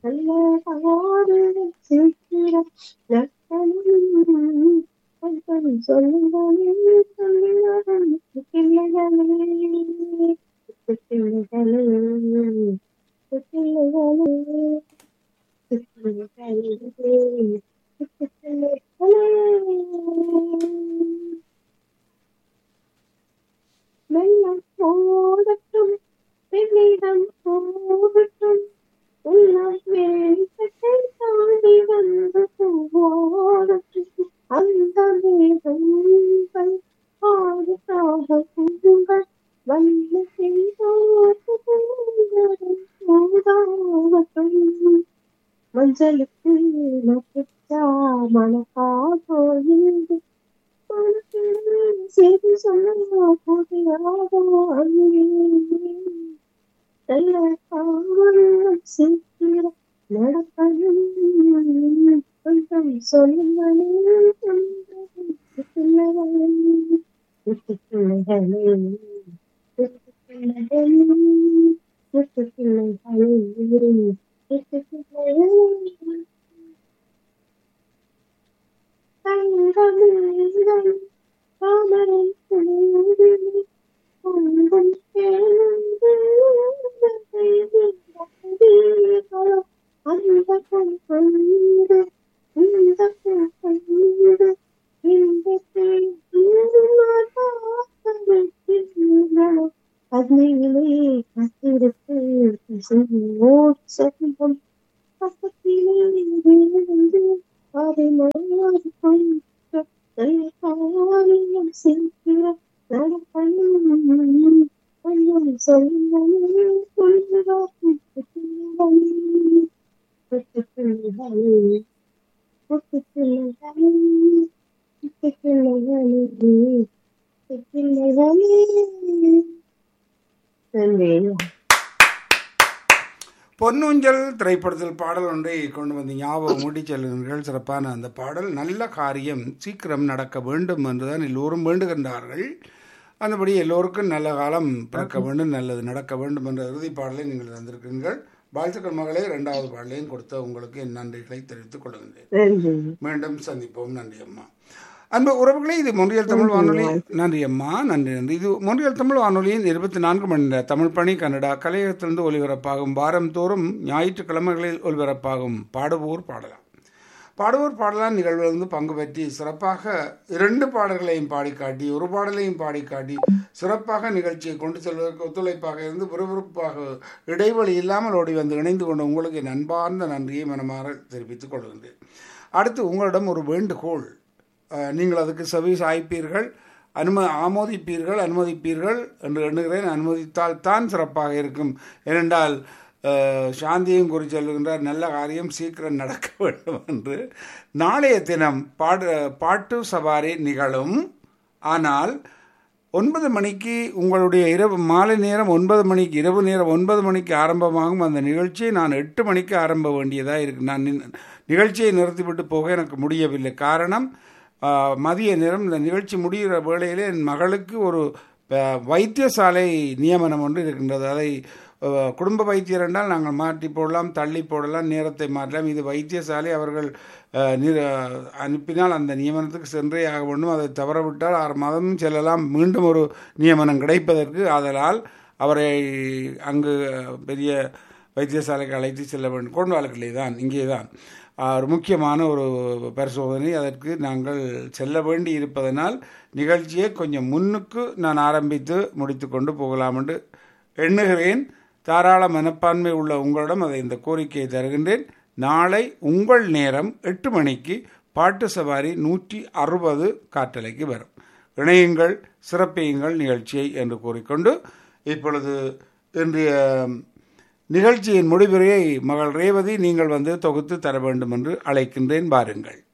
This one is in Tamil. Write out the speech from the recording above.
நல்ல காடு சிரிக்கிற நக்கனும் கொஞ்சம் சொல்லுங்களே சொல்லுங்களே பிள்ளைகளே பிள்ளைகளே பிள்ளைகளே பிள்ளைகளே வெள்ளம் போடட்டும் வெள்ளிடம் போடட்டும் உள்ளம் வேட்டத்தை தாண்டி வந்து போடட்டும் அந்த மேகங்கள் ஆடுதாக குங்குங்கள் வல்ல செய்தாகட்டும் மஞ்சளுக்கு நட்டுச்சா மனக்காக இருந்து செய்தி சொல்ல புதியாக நல்ல காவல் சீக்கிர நடக்கணும் கொஞ்சம் சொல்லுங்களே பிள்ளைகளே பிள்ளைகளே பிள்ளைகளே தங்கமேகம் தாமரை குளிர்ந்து பொங்கும் எழுந்து அந்த பொன் கொண்டு இந்த பொன் கொண்டு இந்த அக்னியிலே கத்திருப்பு செல்வம் பக்கத்திலே விழுந்து அதை மாறி கொண்ட காரியம் செய்கிற நடப்பையும் கொஞ்சம் சொல்லுங்களே சொல்லுவாக்கும் பிள்ளைகளே பிள்ளைகளே பிள்ளைகளே பிள்ளைகளே நன்றி பொன்னூஞ்சல் திரைப்படத்தில் பாடல் ஒன்றை கொண்டு வந்து ஞாபகம் மூட்டி செல்லுங்கள் சிறப்பான அந்த பாடல் நல்ல காரியம் சீக்கிரம் நடக்க வேண்டும் என்றுதான் எல்லோரும் வேண்டுகின்றார்கள் அந்தபடி எல்லோருக்கும் நல்ல காலம் பிறக்க வேண்டும் நல்லது நடக்க வேண்டும் என்ற இறுதி பாடலை நீங்கள் தந்திருக்கிறீர்கள் வாழ்த்துக்கள் மகளே இரண்டாவது பாடலையும் கொடுத்த உங்களுக்கு என் நன்றிகளை தெரிவித்துக் கொள்கின்றேன் நன்றி மீண்டும் சந்திப்போம் நன்றி அம்மா அன்பு உறவுகளே இது மொழியல் தமிழ் வானொலி நன்றி அம்மா நன்றி நன்றி இது மொழியல் தமிழ் வானொலியின் இருபத்தி நான்கு மணி நேர தமிழ் பணி கன்னடா கலையகத்திலிருந்து ஒலிபரப்பாகும் வாரம் தோறும் ஞாயிற்றுக்கிழமைகளில் ஒலிபரப்பாகும் பாடுவோர் பாடலாம் பாடுவோர் பாடலாம் நிகழ்விலிருந்து பங்கு பெற்றி சிறப்பாக இரண்டு பாடல்களையும் பாடி காட்டி ஒரு பாடலையும் பாடி காட்டி சிறப்பாக நிகழ்ச்சியை கொண்டு செல்வதற்கு ஒத்துழைப்பாக இருந்து விறுவிறுப்பாக இடைவெளி இல்லாமல் ஓடி வந்து இணைந்து கொண்ட உங்களுக்கு என் அன்பார்ந்த நன்றியை மனமாற தெரிவித்துக் கொள்கின்றேன் அடுத்து உங்களிடம் ஒரு வேண்டுகோள் அஹ், நீங்கள் அதுக்கு செவி சாய்ப்பீர்கள் அனும ஆமோதிப்பீர்கள் அனுமதிப்பீர்கள் என்று எண்ணுகிறேன் அனுமதித்தால் தான் சிறப்பாக இருக்கும் ஏனென்றால் அஹ், சாந்தியும் குறி சொல்லுகின்றார் நல்ல காரியம் சீக்கிரம் நடக்க வேண்டும் என்று நாளைய தினம் பாடு பாட்டு சவாரி நிகழும் ஆனால் ஒன்பது மணிக்கு உங்களுடைய இரவு மாலை நேரம் ஒன்பது மணிக்கு இரவு நேரம் ஒன்பது மணிக்கு ஆரம்பமாகும் அந்த நிகழ்ச்சியை நான் எட்டு மணிக்கு ஆரம்ப வேண்டியதாக இருக்கு நான் நின்- நிகழ்ச்சியை நிறுத்திவிட்டு போக எனக்கு முடியவில்லை காரணம் ஆ, மதிய நேரம் இந்த நிகழ்ச்சி முடிகிற வேளையிலே என் மகளுக்கு ஒரு ஆ, வைத்தியசாலை நியமனம் ஒன்று இருக்கின்றது அதை ஆ, குடும்ப வைத்தியர் என்றால் நாங்கள் மாற்றி போடலாம் தள்ளி போடலாம் நேரத்தை மாற்றலாம் இது வைத்தியசாலை அவர்கள் ஆ, நிர- அனுப்பினால் அந்த நியமனத்துக்கு சென்றே ஆக வேண்டும் அதை தவறவிட்டால் ஆறு மாதமும் செல்லலாம் மீண்டும் ஒரு நியமனம் கிடைப்பதற்கு ஆதலால் அவரை அங்கு பெரிய வைத்தியசாலைக்கு அழைத்து செல்ல வேண்டும் கோண்வாலுக்கிலே தான் இங்கே தான் ஆஹ், ஒரு முக்கியமான ஒரு பரிசோதனை அதற்கு நாங்கள் செல்ல வேண்டி இருப்பதனால் நிகழ்ச்சியை கொஞ்சம் முன்னுக்கு நான் ஆரம்பித்து முடித்து கொண்டு போகலாம் என்று எண்ணுகிறேன் தாராள மனப்பான்மை உள்ள உங்களிடம் அதை இந்த கோரிக்கையை தருகின்றேன் நாளை உங்கள் நேரம் எட்டு மணிக்கு பாட்டு சவாரி நூற்றி அறுபது காற்றலைக்கு வரும் இணையுங்கள் சிறப்பியுங்கள் நிகழ்ச்சியை என்று கூறிக்கொண்டு இப்பொழுது இன்றைய நிகழ்ச்சியின் முடிவுரையை மகள் ரேவதி நீங்கள் வந்து தொகுத்து தர வேண்டும் என்று அழைக்கின்றேன் பாருங்கள்